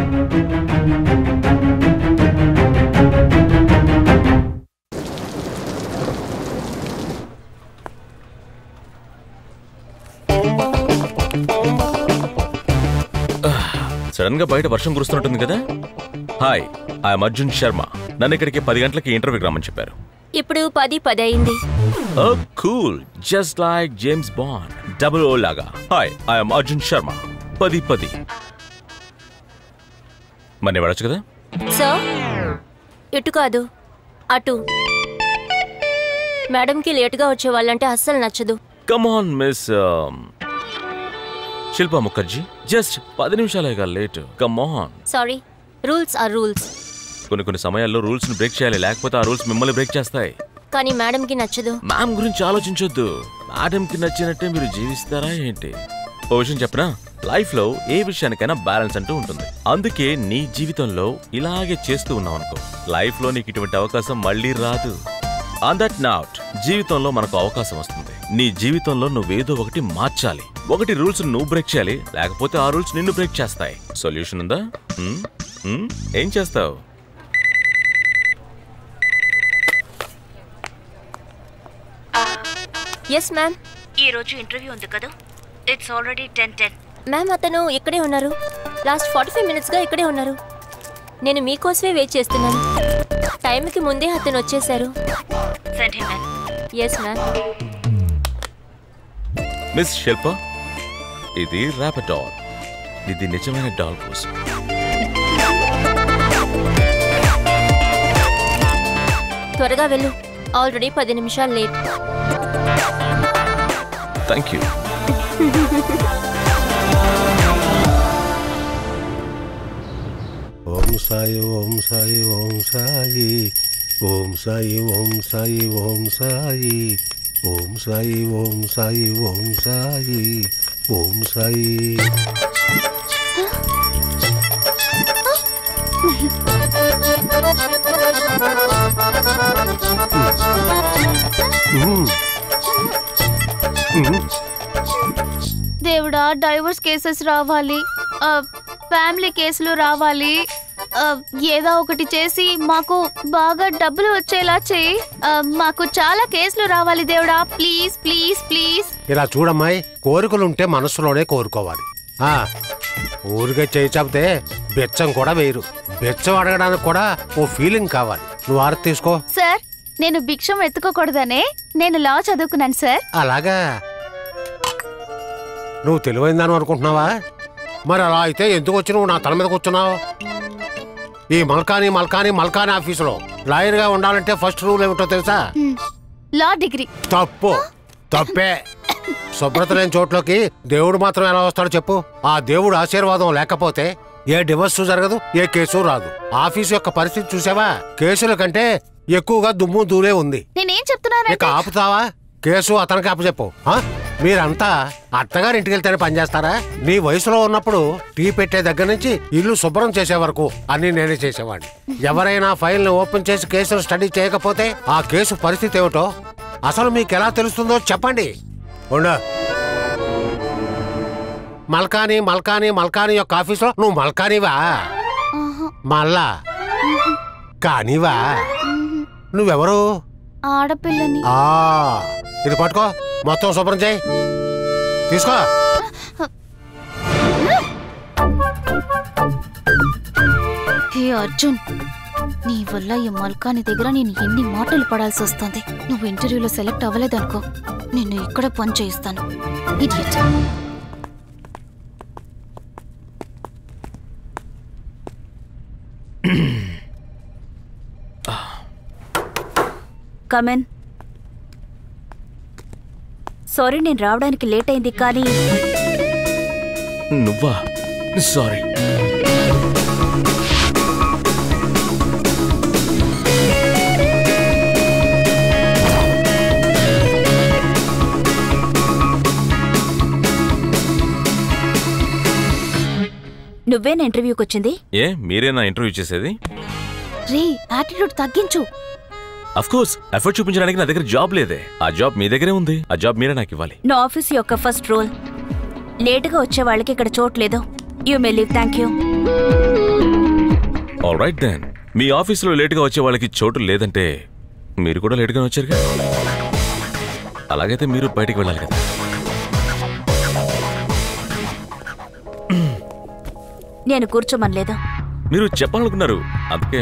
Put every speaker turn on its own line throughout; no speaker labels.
Sudden గా బయట వర్షం కురుస్తున్నట్టుంది కదా హాయ్ ఐఎమ్ అర్జున్ శర్మ నన్ను ఇక్కడికి పది గంటలకి ఇంటర్వ్యూకి రమ్మని చెప్పారు
ఇప్పుడు పది పది అయింది
oh cool just like James Bond double O లాగా హాయ్ ఐఎమ్ అర్జున్ శర్మ పది పది మరి వెళ్ళొచ్చు కదా
సార్ ఇటు కాదు అటు మేడంకి లేటుగా వచ్చే వాళ్ళంటే అస్సలు నచ్చదు
come on miss Shilpa Mukherjee just పది నిమిషాలేగా late come on
sorry rules are rules
కొన్ని కొన్ని సమయాల్లో రూల్స్ ని బ్రేక్ చేయాలి లేకపోతే ఆ రూల్స్ మిమ్మల్ని బ్రేక్ చేస్తాయి
కానీ మేడంకి నచ్చదు
మ్యామ్ గురించి ఆలోచించొద్దు మేడంకి నచ్చినట్టే మీరు జీవిస్తారా ఏంటి ఓ విషయం చెప్పనా లైఫ్ లో ఏ విషయానికైనా బ్యాలెన్స్ అంటూ ఉంటుంది అందుకే నీ జీవితంలో ఇలాగే చేస్తూ ఉన్నావు అనుకో లైఫ్ లో నీకు ఇటువంటి అవకాశం మళ్ళీ రాదు ఆన్ దట్ నాట్ జీవితంలో మనకు అవకాశం వస్తుంది నీ జీవితంలో నువ్వేదో ఒకటి మార్చాలి ఒకటి రూల్స్ నువ్వు బ్రేక్ చేయాలి లేకపోతే ఆ రూల్స్ నిన్ను బ్రేక్ చేస్తాయి సొల్యూషన్ ఉందా హ్మ్? హ్మ్? ఏం చేస్తావు
ఎస్ మ్యామ్
ఈ రోజు ఇంటర్వ్యూ ఉంది కదా it's already ten ten
ma'am అతను ఇక్కడే ఉన్నారు లాస్ట్ ఫార్టీ ఫైవ్ మినిట్స్గా ఇక్కడే ఉన్నారు నేను మీకోసమే వెయిట్ చేస్తున్నాను టైంకి ముందే అతను వచ్చేశారు
send him in
yes ma'am
miss Shilpa ఇది ర్యాపిడ్ డాల్ ఇది నిజమైన డాల్ కోసం
త్వరగా వెళ్ళు ఆల్రెడీ పది నిమిషాలు late
thank you
Om Sai Om Sai Om Sai Om Sai Om Sai Om Sai Om Sai Om Sai Om Sai Om Sai ఉమ్. ఉమ్.
దేవుడా డైవర్స్ కేసెస్ రావాలి ఆ, ఫ్యామిలీ కేసులు రావాలి ఆ, ఏదో ఒకటి చేసి మాకు బాగా డబ్బులు వచ్చేలా చేయి ఆ, మాకు చాలా కేసులు రావాలి దేవుడా ప్లీజ్ ప్లీజ్ ప్లీజ్
ఇలా చూడమ్మాయి కోరికలుంటే మనసులోనే కోరుకోవాలి ఆ ఊరికే చేయి చాపితే బెచ్చం కూడా వేయరు బెచ్చం అడగడానికి కూడా ఓ ఫీలింగ్ కావాలి నువ్వు ఆరతి తీసుకో
సార్ నేను భిక్షం ఎత్తుకోకూడదనే నేను లా చదువుకున్నాను సార్
అలాగా నువ్వు తెలివైందని అనుకుంటున్నావా మరి అలా అయితే ఎందుకు వచ్చి నువ్వు నా తల మీద కూర్చున్నావు ఈ మల్కాని మల్కాని మల్కాని ఆఫీసులో లాయర్గా ఉండాలంటే ఫస్ట్ రూల్ ఏమిటో తెలుసా
హ్మ్. లా డిగ్రీ
తప్పు తప్పే శుభ్రత లేని చోట్లోకి దేవుడు మాత్రం ఎలా వస్తాడో చెప్పు ఆ దేవుడు ఆశీర్వాదం లేకపోతే ఏ డివర్స్ జరగదు ఏ కేసు రాదు ఆఫీసు యొక్క పరిస్థితి చూసావా కేసుల కంటే ఎక్కువగా దుమ్ము దూరే ఉంది
నేనేం చెప్తున్నానంటే
ఇక ఆపుతావా కేసు అతనికి అప్పచెప్పు ఆ? మీరంతా అత్తగారింటికి వెళ్తేనే పనిచేస్తారా నీ వయసులో ఉన్నప్పుడు టీ పెట్టే దగ్గర నుంచి ఇల్లు శుభ్రం చేసే వరకు అన్ని నేనే చేసేవాడిని ఎవరైనా ఫైల్ ని ఓపెన్ చేసి కేసులు స్టడీ చేయకపోతే ఆ కేసు పరిస్థితి ఏమిటో అసలు మీకు ఎలా తెలుస్తుందో చెప్పండి ఉండు మల్కాని మల్కాని మల్కాని యొక్క ఆఫీసులో నువ్వు మల్కానివా
ఆహా,
మళ్ళా కానివా
మ్మ్.
నువ్వెవరు
ఆడపిల్లని
ఆ ఇది పట్టుకో మొత్తం శుభ్రం చేయి తీసుకో
హే అర్జున్ నీ వల్ల ఈ మల్కాని దగ్గర నేను ఎన్ని మాటలు పడాల్సి వస్తుంది నువ్వు ఇంటర్వ్యూలో సెలెక్ట్ అవ్వలేదనుకో నిన్ను ఇక్కడే పని చేయిస్తాను ఇడియట్
కమెన్ సారీ నేను రావడానికి లేట్ అయింది కానీ
నువ్వా సారీ
నువ్వేనా ఇంటర్వ్యూకి వచ్చింది
ఏ మీరేనా ఇంటర్వ్యూ చేసేది
రే యాటిట్యూడ్ తగ్గించు
అఫ్ కోర్స్ ఎఫర్ట్ చూపించడానికి నా దగ్గర జాబ్ లేదే ఆ జాబ్ మీ దగ్గరే ఉంది ఆ జాబ్ మీరే నాకు ఇవ్వాలి
నా ఆఫీస్ యొక్క ఫస్ట్ రోల్ లేటుగా వచ్చే వాళ్ళకి ఇక్కడ చోట్లేదు you may leave thank you
right then మీ ఆఫీసులో లేటుగా వచ్చే వాళ్ళకి చోటు లేదంటే మీరు కూడా లేటుగా వచ్చారుగా అలాగైతే మీరు బయటికి వెళ్ళాలి కదా
నేను కూర్చోమనలేదు
మీరు చెప్పాలనుకున్నారు అందుకే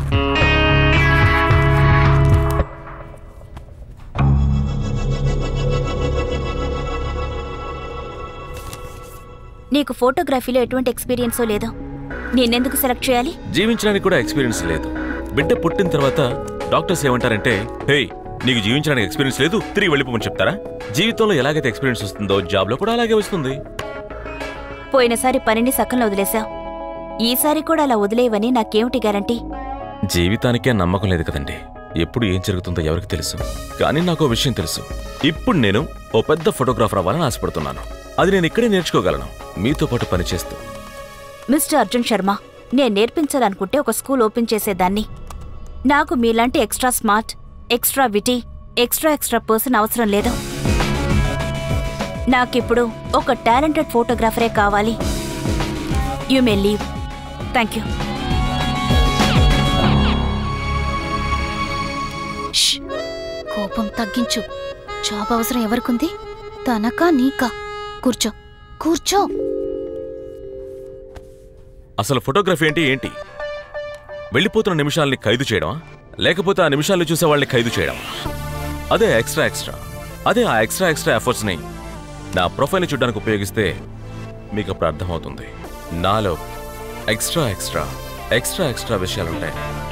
నీకు ఫోటోగ్రఫీలో ఎటువంటి ఎక్స్పీరియన్సో లేదో నేనెందుకు సెలెక్ట్ చేయాలి
జీవించడానికి కూడా ఎక్స్పీరియన్స్ లేదు బిడ్డ పుట్టిన తర్వాత డాక్టర్స్ ఏమంటారంటే హే నీకు జీవించడానికి ఎక్స్పీరియన్స్ లేదు తిరిగి వెళ్ళిపోమని చెప్తారా జీవితంలో ఎలాగైతే ఎక్స్పీరియన్స్ వస్తుందో జాబ్లో కూడా అలాగే వస్తుంది
పోయినసారి పనిని సకంలో వదిలేశావు ఈసారి కూడా అలా వదిలేవని నాకేమిటి గ్యారంటీ
జీవితానికే నమ్మకం లేదు కదండి ఎప్పుడు ఏం జరుగుతుందో ఎవరికి తెలుసు కానీ నాకు ఓ విషయం తెలుసు ఇప్పుడు నేను ఓ పెద్ద ఫోటోగ్రాఫర్ అవ్వాలని ఆశపడుతున్నాను అది నేను ఇక్కడే నేర్చుకోగలను మీతో పాటు పనిచేస్తూ
మిస్టర్ అర్జున్ శర్మ నేను నేర్పించాలనుకుంటే ఒక స్కూల్ ఓపెన్ చేసేదాన్ని నాకు మీలాంటి extra smart extra witty extra extra person అవసరం లేదు నాకిప్పుడు ఒక టాలెంటెడ్ ఫోటోగ్రాఫరే కావాలి you may leave thank you
ష్! కోపం తగ్గించు జాబ్ అవసరం ఎవరికుంది తనకా నీకా కూర్చో కూర్చో
అసలు ఫోటోగ్రఫీ ఏంటి ఏంటి వెళ్ళిపోతున్న నిమిషాల్ని ఖైదు చేయడమా లేకపోతే ఆ నిమిషాలను చూసే వాళ్ళని ఖైదు చేయడం అదే ఎక్స్ట్రా ఎక్స్ట్రా అదే ఆ ఎక్స్ట్రా ఎక్స్ట్రా ఎఫర్ట్స్ని నా ప్రొఫైల్ని చూడడానికి ఉపయోగిస్తే మీకు అప్పుడు అర్థమవుతుంది నాలో ఎక్స్ట్రా ఎక్స్ట్రా ఎక్స్ట్రా ఎక్స్ట్రా విషయాలుంటాయి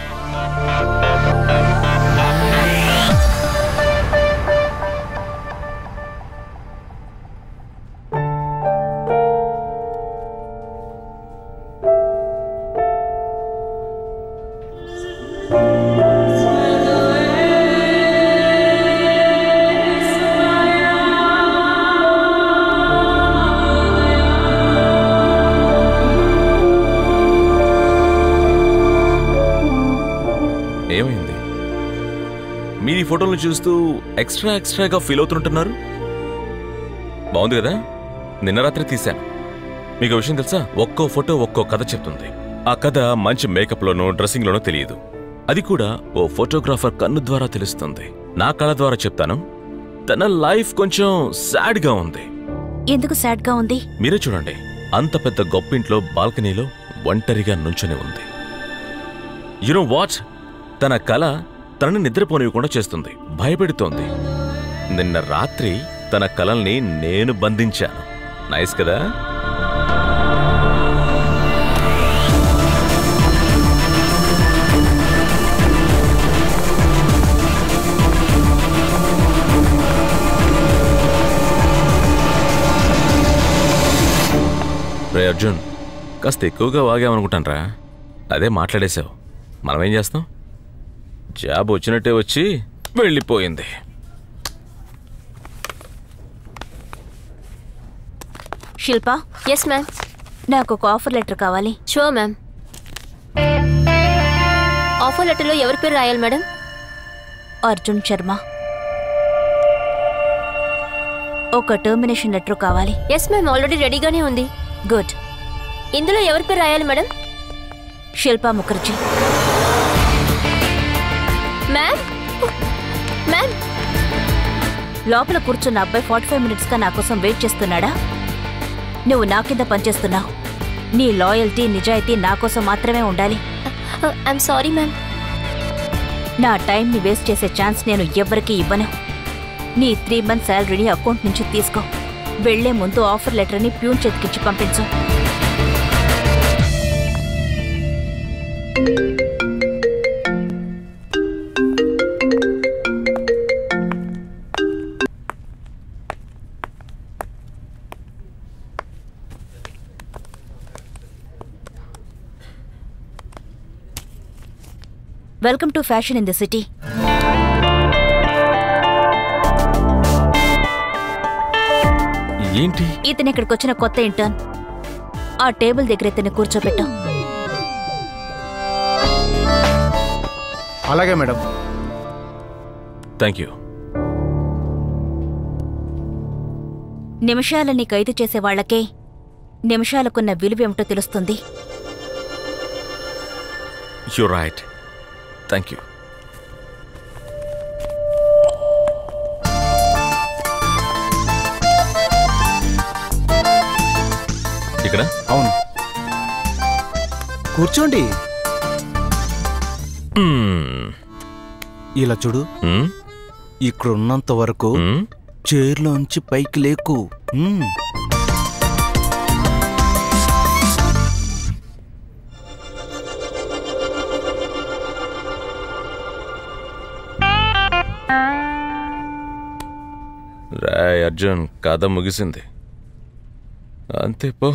ఏమైంది మీరు ఈ ఫోటోలను చూస్తూ ఎక్స్ట్రా ఎక్స్ట్రాగా ఫీల్ అవుతుంటున్నారు బాగుంది కదా నిన్న రాత్రి తీశాను మీకు ఒక విషయం తెలుసా ఒక్కో ఫోటో ఒక్కో కథ చెప్తుంది ఆ కథ మంచి మేకప్లోనో డ్రెస్సింగ్లోనో తెలియదు అది కూడా ఓ ఫోటోగ్రాఫర్ కన్ను ద్వారా తెలుస్తుంది నా కళ ద్వారా చెప్తాను తన లైఫ్ కొంచెం సాడ్గా ఉంది
ఎందుకు సాడ్గా ఉంది
మీరే చూడండి అంత పెద్ద గొప్పింట్లో బాల్కనీలో ఒంటరిగా నుంచొని ఉంది యునో వాట్ తన కళ తనని నిద్రపోనివ్వకుండా చేస్తుంది భయపెడుతోంది నిన్న రాత్రి తన కలల్ని నేను బంధించాను నైస్ కదా రే అర్జున్ కాస్త ఎక్కువగా వాగామనుకుంటానరా అదే మాట్లాడేశావు మనం ఏం చేస్తాం జాబ్ వచ్చినట్టే వచ్చి వెళ్ళిపోయింది
శిల్ప
ఎస్ మ్యామ్
నాకు ఒక ఆఫర్ లెటర్ కావాలి
షూర్ మ్యామ్ ఆఫర్ లెటర్లో ఎవరి పేరు రాయాలి మేడం
అర్జున్ శర్మ ఒక టర్మినేషన్ లెటర్ కావాలి
ఎస్ మ్యామ్ ఆల్రెడీ రెడీగానే ఉంది
గుడ్
ఇందులో ఎవరి పేరు రాయాలి madam
Shilpa Mukherjee
ma'am ma'am
లోపల కూర్చున్న అబ్బాయి ఫార్టీ ఫైవ్ మినిట్స్గా నా కోసం వెయిట్ చేస్తున్నాడా నువ్వు నా కింద పనిచేస్తున్నావు నీ లాయల్టీ నిజాయితీ నా కోసం మాత్రమే ఉండాలి
ఐఎమ్ సారీ మ్యామ్
నా టైంని వేస్ట్ చేసే ఛాన్స్ నేను ఎవ్వరికీ ఇవ్వను నీ త్రీ మంత్ శాలరీని అకౌంట్ నుంచి తీసుకో వెళ్లే ముందు ఆఫర్ లెటర్ని ప్యూన్ చేతికిచ్చి పంపించు welcome to fashion in the city
ఏంటి
ఇతను ఇక్కడికి వచ్చిన కొత్త ఇంటర్న్ ఆ టేబుల్ దగ్గర ఇతన్ని కూర్చోబెట్టు
అలాగే మేడం
థ్యాంక్ యూ
నిమిషాలని ఖైదు చేసే వాళ్ళకే నిమిషాలకున్న విలువేమిటో తెలుస్తుంది
యు రైట్ థ్యాంక్ యూ ఇక్కడ
అవును కూర్చోండి
మ్మ్.
ఇలా చూడు
మ్మ్.
ఇక్కడ ఉన్నంత వరకు
మ్మ్.
చైర్లోంచి పైకి లేకు మ్మ్.
రాయ్ అర్జున్ కథ ముగిసింది అంతే పో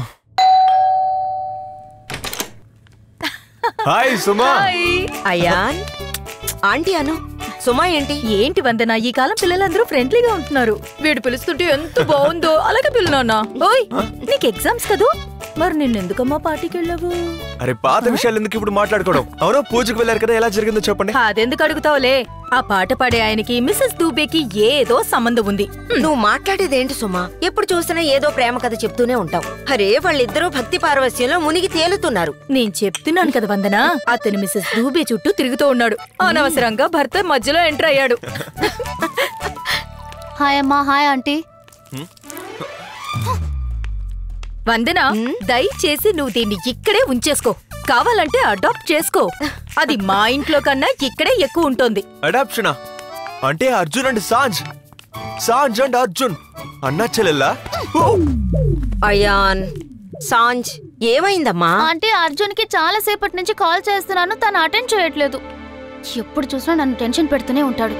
హాయ్ సుమా
అయాన్ ఆంటీ అను సుమా ఏంటి
ఏంటి వందన ఈ కాలం పిల్లలందరూ ఫ్రెండ్లీగా ఉంటున్నారు వీడు పిలుస్తుంటే ఎంత బాగుందో అలాగే పిల్లనా ఓయ్ నీకు ఎగ్జామ్స్ కదూ మరి నిన్నెందుకమ్మా పార్టీకి వెళ్ళావు
అరే పాత విషయాలు ఎందుకు ఇప్పుడు మాట్లాడుకోవడం అవును పూజకు వెళ్ళారు కదా ఎలా జరిగిందో చెప్పండి
అదెందుకు అడుగుతావులే ఆ పాట పాడే ఆయనకి మిస్సెస్ దూబేకి ఏదో సంబంధం ఉంది
నువ్వు మాట్లాడేదేంటి సుమా ఎప్పుడు చూసినా ఏదో ప్రేమ కథ చెప్తూనే ఉంటావు అరే వాళ్ళిద్దరూ భక్తి పారవస్యంలో మునిగి తేలుతున్నారు
నేను చెప్తున్నాను కదా వందన అతను మిస్సెస్ దూబే చుట్టూ తిరుగుతూ ఉన్నాడు అనవసరంగా భర్త మధ్యలో ఎంటర్ అయ్యాడు
హాయ్ అమ్మా హాయ్ ఆంటీ
వందన దయచేసి నువ్వు దీన్ని ఇక్కడే ఉంచేసుకో కావాలంటే అడాప్ట్ చేసుకో అది మా ఇంట్లో కన్నా ఇక్కడే ఎక్కువ ఉంటుంది
అడాప్షనా అంటే అర్జున్ అండ్ సాంజ్ సాంజ్ అండ్ అర్జున్ అన్నా చెల్లెల్లా ఓ!
అయాన్ సాంజ్ ఏమైందమ్మా
ఆంటీ అర్జున్ కి చాలా సేపటి నుంచి కాల్ చేస్తున్నాను తను అటెండ్ చేయట్లేదు ఎప్పుడు చూసినా నన్ను టెన్షన్ పెడుతూనే ఉంటాడు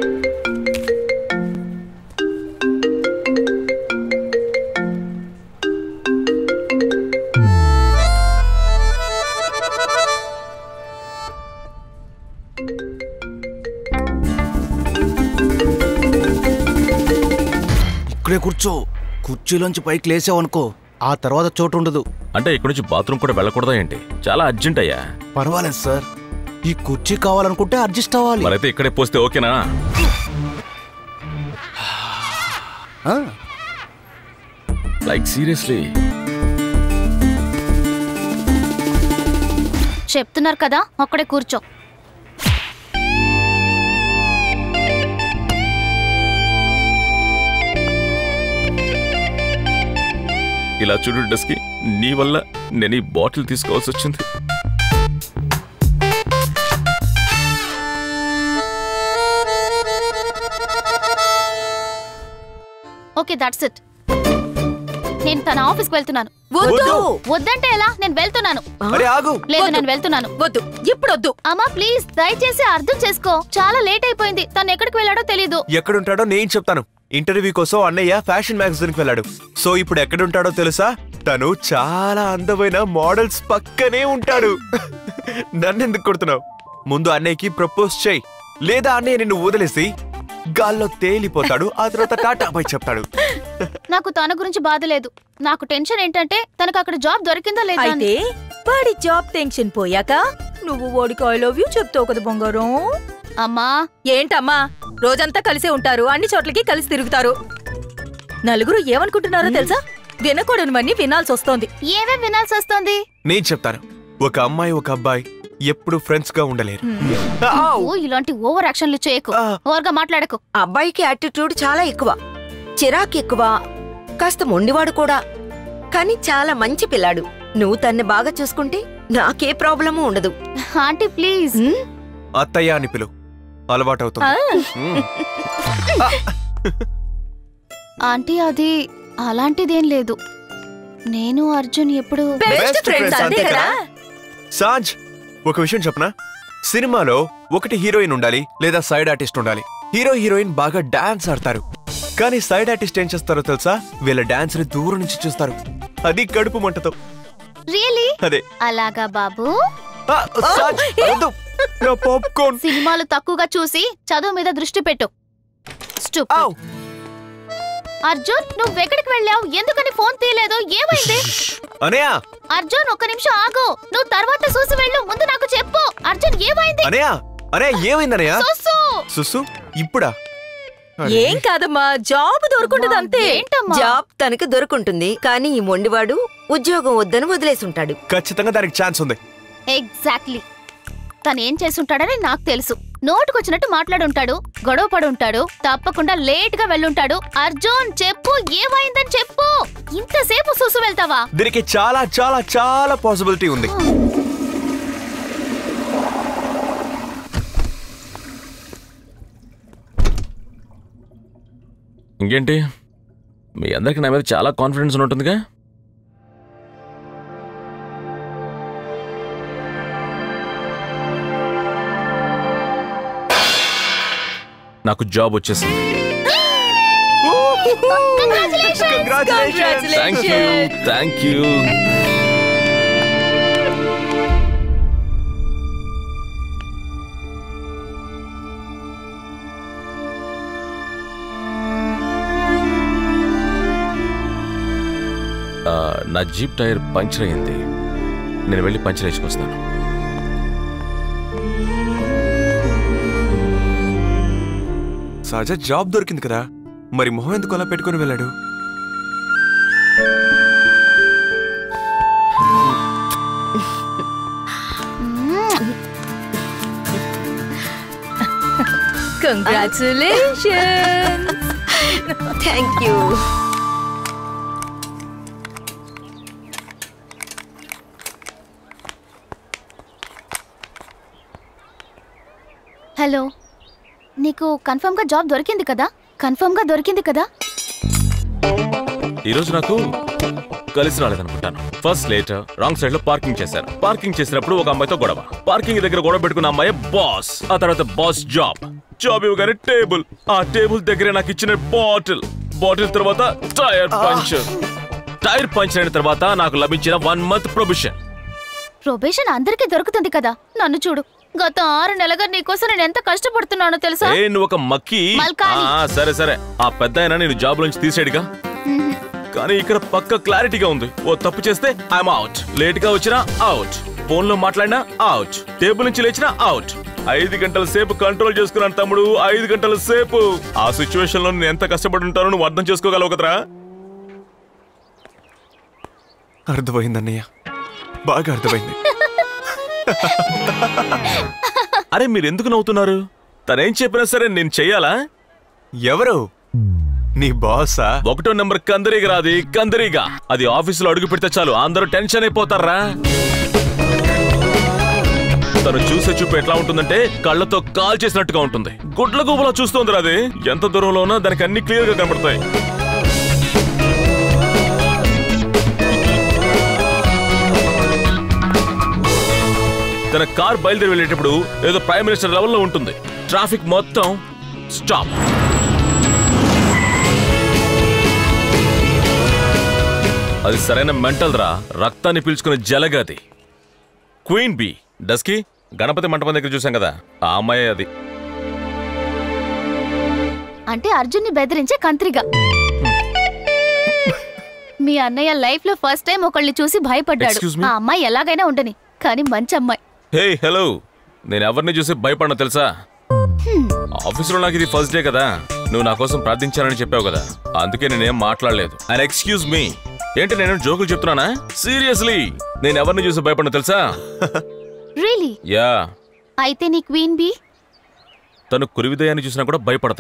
ఇక్కడే కూర్చో కుర్చీలోంచి పైకి లేసావనుకో ఆ తర్వాత చోటు ఉండదు
అంటే ఇక్కడి నుంచి బాత్రూమ్ కూడా వెళ్ళకూడదా ఏంటి చాలా అర్జెంట్ అయ్యా
పర్వాలేదు సార్ ఈ కుర్చీ కావాలనుకుంటే అడ్జస్ట్ అవ్వాలి
మరైతే ఇక్కడే పోస్తే ఓకేనా
ఆ,
లైక్ సీరియస్లీ
చెప్తున్నారు కదా అక్కడే కూర్చో
ఇలా చూడు డస్కి నీ వల్ల నేను ఈ బాటిల్ తీసుకోవాల్సి వచ్చింది
ఓకే దట్స్ ఇట్ నేను తన ఆఫీస్కి వెళ్తున్నాను
వద్దు
వద్దంటే ఎలా నేను వెళ్తున్నాను
అరే ఆగు
లేదు నేను వెళ్తున్నాను
వద్దు ఇప్పుడు వద్దు
అమ్మా ప్లీజ్ దయచేసి అర్థం చేసుకో చాలా లేట్ అయిపోయింది తను ఎక్కడికి వెళ్ళాడో తెలీదు
ఎక్కడుంటాడో నేను చెప్తాను ఇంటర్వ్యూ కోసం అన్నయ్య ఫ్యాషన్ మ్యాగజైన్ కి వెళ్ళాడు సో ఇప్పుడు ఎక్కడుంటాడో తెలుసా తను చాలా అందమైన మోడల్స్ పక్కనే ఉంటాడు నన్ను ఎందుకు కొడుతున్నావు ముందు అన్నయ్యకి ప్రపోజ్ చేయి లేదా అన్నయ్య నిన్ను వదిలేసి గాల్లో తేలిపోతాడు ఆ తర్వాత టాటా బై చెప్తాడు
నాకు తన గురించి బాధ లేదు నాకు టెన్షన్ ఏంటంటే తనకు అక్కడ జాబ్ దొరికిందా లేదా అని.
అయితే వాడి జాబ్ టెన్షన్ పోయాక నువ్వు వాడికి ఐ లవ్ యూ చెప్తావు కదా బంగారం
అమ్మా
ఏంటమ్మా రోజంతా కలిసే ఉంటారు అన్ని చోట్లకి కలిసి తిరుగుతారు నలుగురు ఏమనుకుంటున్నారో తెలుసా వినకూడనివన్నీ వినాల్సి వస్తోంది
ఏమేం వినాల్సి వస్తుంది
నేను చెప్తాను ఒక అమ్మాయి ఒక అబ్బాయి ఎప్పుడు ఫ్రెండ్స్ గా ఉండలేరు
ఓ ఇలాంటి ఓవర్ యాక్షన్లు చేయకు
ఆ.
ఓవర్గా మాట్లాడకు
అబ్బాయికి యాటిట్యూడ్ చాలా ఎక్కువ చిరాకు ఎక్కువ కాస్త మొండివాడు కూడా కానీ చాలా మంచి పిల్లాడు నువ్వు తన్ని బాగా చూసుకుంటే నాకే ప్రాబ్లము ఉండదు
ఆంటీ ప్లీజ్
ఉమ్,
అత్తయ్య అని పిలు అలవాటవుతుంది మ్మ్.
ఆంటీ అది అలాంటిదేం లేదు నేను అర్జున్ ఎప్పుడు
బెస్ట్
Best
ఫ్రెండ్స్
friends,
అంతే
అంతే
కదా
సాంజ్ ఒక విషయం చెప్పనా సినిమాలో ఒకటి హీరోయిన్ ఉండాలి లేదా సైడ్ ఆర్టిస్ట్ ఉండాలి హీరో హీరోయిన్ బాగా డాన్స్ ఆడతారు కానీ సైడ్ ఆర్టిస్ట్ ఏం చేస్తారో తెలుసా వీళ్ళ డాన్స్ ని దూరం నుంచి చూస్తారు అది కడుపు మంటతో
రియలీ
అదే
అలాగా బాబు
ఆ, సాంజ్, వద్దు. నా పాప్కార్న్
సినిమాలు తక్కువగా చూసి చదువు మీద దృష్టి పెట్టు Stupid.
ఆవ్.
అర్జున్ నువ్వు ఎక్కడికి వెళ్ళావు ఎందుకని ఫోన్ తీయలేదు ఏమైంది
అనయా
అర్జున్ ఒక్క నిమిషం ఆగు నువ్వు తర్వాత చూసి వెళ్ళు ముందు నాకు చెప్పు అర్జున్ ఏమైంది
అనయా అనయా ఏమైంది అనయా
చూసు
సుసు ఇప్పుడా
ఏం కాదమ్మా జాబ్ దొరుకుంటది అంతే
ఏంటమ్మా
జాబ్ తనకి దొరుకుంటుంది కానీ ఈ మొండివాడు ఉద్యోగం వద్దని వదిలేసుంటాడు
ఖచ్చితంగా దానికి ఛాన్స్ ఉంది
ఎగ్జాక్ట్లీ తను ఏం చేసుంటాడని నాకు తెలుసు నోటుకొచ్చినట్టు మాట్లాడుంటాడు గొడవ పడుంటాడు తప్పకుండా లేట్ గా వెళ్ళుంటాడు అర్జున్ చెప్పు ఏమైందని చెప్పు ఇంతసేపు సుసు వెళ్తావా
దీనికి చాలా చాలా చాలా పాసిబిలిటీ ఉంది
ఇంకేంటి మీ అందరికి నా మీద చాలా కాన్ఫిడెన్స్ ఉంటుందిగా నాకు జాబ్ వచ్చేసింది థ్యాంక్ యూ థ్యాంక్ యూ ఆ, నా జీప్ టైర్ పంచర్ అయింది నేను వెళ్ళి పంచర్ వేసుకొస్తాను
సహజ జాబ్ దొరికింది కదా మరి మొహం ఎందుకు అలా పెట్టుకుని వెళ్ళాడు
కంగ్రాచులేషన్ థ్యాంక్ యూ
హలో నీకు కన్ఫర్మ్ గా జాబ్ దొరికింది కదా కన్ఫర్మ్ గా దొరికింది కదా
ఈరోజు నాకు కలిసి రాలేదనుకుంటాను ఫస్ట్ లేట్ రాంగ్ సైడ్ లో పార్కింగ్ చేశాను పార్కింగ్ చేసినప్పుడు ఒక అమ్మాయితో గొడవ పార్కింగ్ దగ్గర గొడవ పెట్టుకున్న అమ్మాయి బాస్ ఆ తర్వాత బాస్ జాబ్ జాబ్ ఇవ్వగానే టేబుల్ ఆ టేబుల్ దగ్గర నాకు ఇచ్చిన బాటిల్ బాటిల్ తర్వాత టైర్ పంచర్ టైర్ పంచర్ అయిన తర్వాత నాకు లభించిన వన్ మంత్ ప్రొబిషన్
ప్రొబేషన్ అందరికీ దొరుకుతుంది కదా నన్ను చూడు గత ఆరు నెలలుగా నీకోసం నేను ఎంత కష్టపడుతున్నానో తెలుసా
ఏ నువ్వు ఒక మక్కి
మల్కాని.
ఆ, సరే సరే ఆ పెద్ద ఆయన నేను జాబ్ నుంచి తీసాడుగా కానీ ఇక్కడ పక్క క్లారిటీగా ఉంది ఓ తప్పు చేస్తే ఐఎమ్ అవుట్ లేట్ గా వచ్చినా అవుట్ ఫోన్ లో మాట్లాడినా అవుట్ టేబుల్ నుంచి లేచినా అవుట్ ఐదు గంటల సేపు కంట్రోల్ చేసుకున్నాను తమ్ముడు ఐదు గంటల సేపు ఆ సిచ్యువేషన్ లో నేను ఎంత కష్టపడి ఉంటానో నువ్వు అర్థం చేసుకోగలవు కదరా
అర్థమైంది అన్నయ్య బాగా అర్థమైంది
అరే మీరు ఎందుకు నవ్వుతున్నారు తనేం చెప్పినా సరే నేను చెయ్యాలా
ఎవరు నీ బాసా
ఒకటో నెంబర్ కందరీగా రాది కందరీగా అది ఆఫీసులో అడుగు పెడితే చాలు అందరూ టెన్షన్ అయిపోతారా తను చూసే చూపు ఎట్లా ఉంటుందంటే కళ్ళతో కాల్ చేసినట్టుగా ఉంటుంది గుడ్ల గుబులా చూస్తుంది అది ఎంత దూరంలో ఉన్నా దానికి అన్ని క్లియర్ గా కనబడతాయి తన కార్ బయలుదేరి వెళ్ళేటప్పుడు ఏదో ప్రైమ్ మినిస్టర్ లెవెల్లో ఉంటుంది ట్రాఫిక్ మొత్తం స్టాప్ అది సరైన మెంటల్ రా రక్తాన్ని పీల్చుకునే జలగది క్వీన్ బి డస్కి గణపతి మంటపం దగ్గర చూసాం కదా ఆ అమ్మాయి అది
అంటే అర్జున్ని బెదిరించే కంత్రిగా మీ అన్నయ్య లైఫ్ లో ఫస్ట్ టైం ఒకళ్ళని చూసి భయపడ్డాడు
Excuse me?
ఆ అమ్మాయి ఎలాగైనా ఉండని కానీ మంచి అమ్మాయి
హే హలో నేను ఎవరిని చూసి భయపడను తెలుసా ఆఫీసులో నాకు ఇది ఫస్ట్ డే కదా నువ్వు నా కోసం ప్రార్థించాలని చెప్పావు కదా అందుకే నేనేం మాట్లాడలేదు అండ్ ఎక్స్క్యూజ్ మీ ఏంటి నేను జోకులు చెప్తున్నానా సీరియస్లీ నేను ఎవరిని చూసి భయపడను తెలుసా
రియలీ
యా
అయితే నీ క్వీన్ బి
తను కురివిదయాన్ని చూసినా కూడా భయపడదు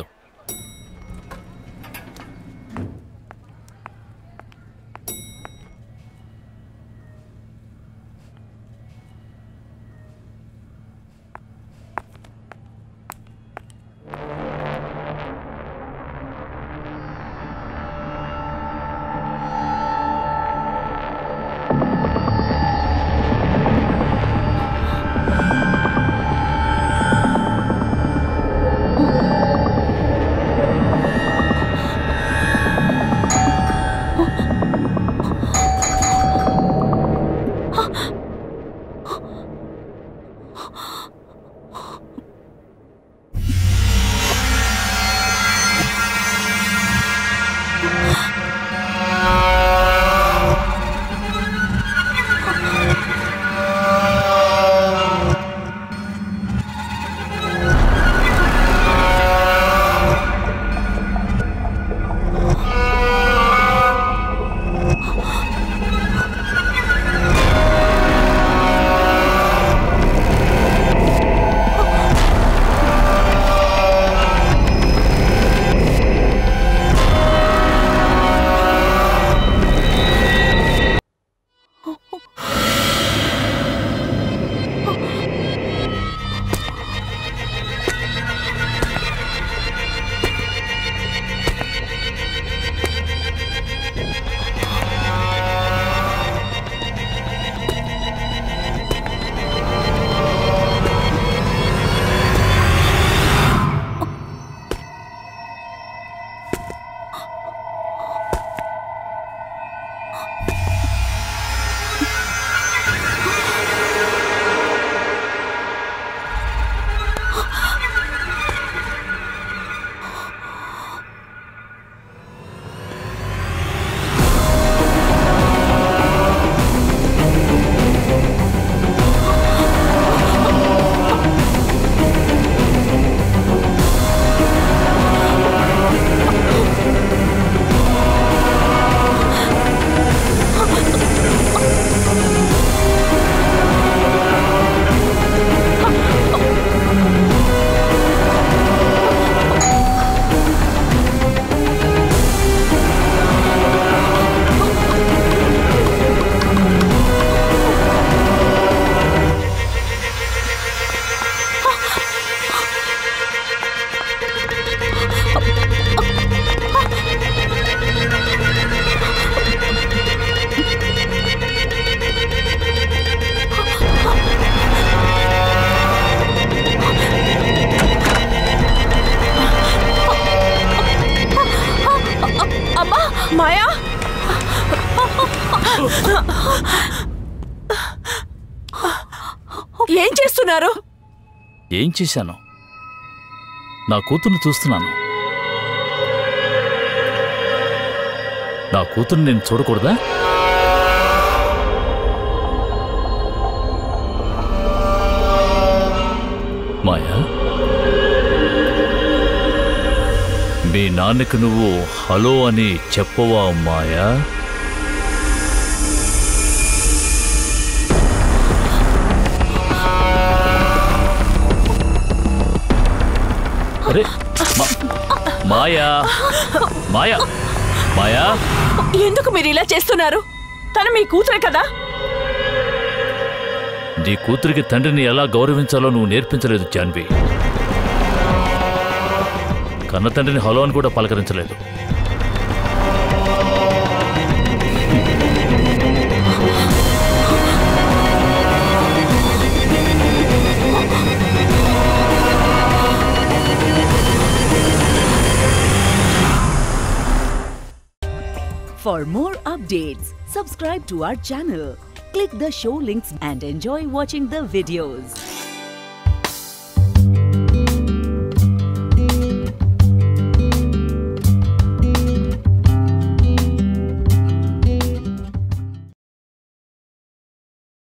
ఏం చేస్తున్నారు
ఏం చేశాను నా కూతుర్ని చూస్తున్నాను నా కూతుర్ని నేను చూడకూడదా మాయా మీ నాన్నకి నువ్వు హలో అని చెప్పవా మాయా అరే మా- మాయా మాయా మాయా
ఎందుకు మీరు ఇలా చేస్తున్నారు తను మీ కూతురే కదా
నీ కూతురికి తండ్రిని ఎలా గౌరవించాలో నువ్వు నేర్పించలేదు జాన్వి కన్న తండ్రిని హలో అని కూడా పలకరించలేదు
For more updates, subscribe to our channel, click the show links and enjoy watching the videos.